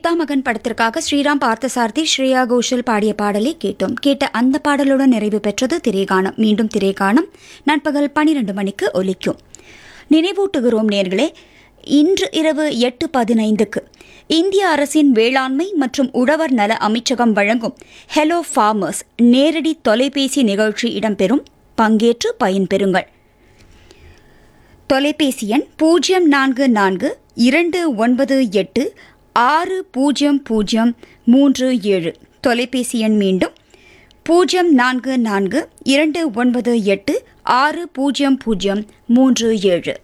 பிதாமகன் படத்திற்காக ஸ்ரீராம் பார்த்தசாரதி ஸ்ரேயா கோஷல் பாடிய பாடலை கேட்டோம் கேட்ட அந்த பாடலுடன் நிறைவு பெற்றது திரைகானம் மீண்டும் திரைகானம் நண்பகல் பனிரெண்டு மணிக்கு ஒலிக்கும் நினைவூட்டுகிறோம் நேர்களே இன்று இரவு எட்டு பதினைந்துக்கு இந்திய அரசின் வேளாண்மை மற்றும் உழவர் நல அமைச்சகம் வழங்கும் ஹெலோ ஃபார்மர்ஸ் நேரடி தொலைபேசி நிகழ்ச்சி இடம்பெறும் பங்கேற்று பயன்பெறுங்கள் தொலைபேசி எண் பூஜ்ஜியம் நான்கு நான்கு இரண்டு ஒன்பது எட்டு ஆறு பூஜ்ஜியம் பூஜ்ஜியம் மூன்று ஏழு தொலைபேசி எண் மீண்டும் பூஜ்ஜியம் நான்கு நான்கு இரண்டு ஒன்பது எட்டு ஆறு பூஜ்ஜியம் பூஜ்ஜியம் மூன்று ஏழு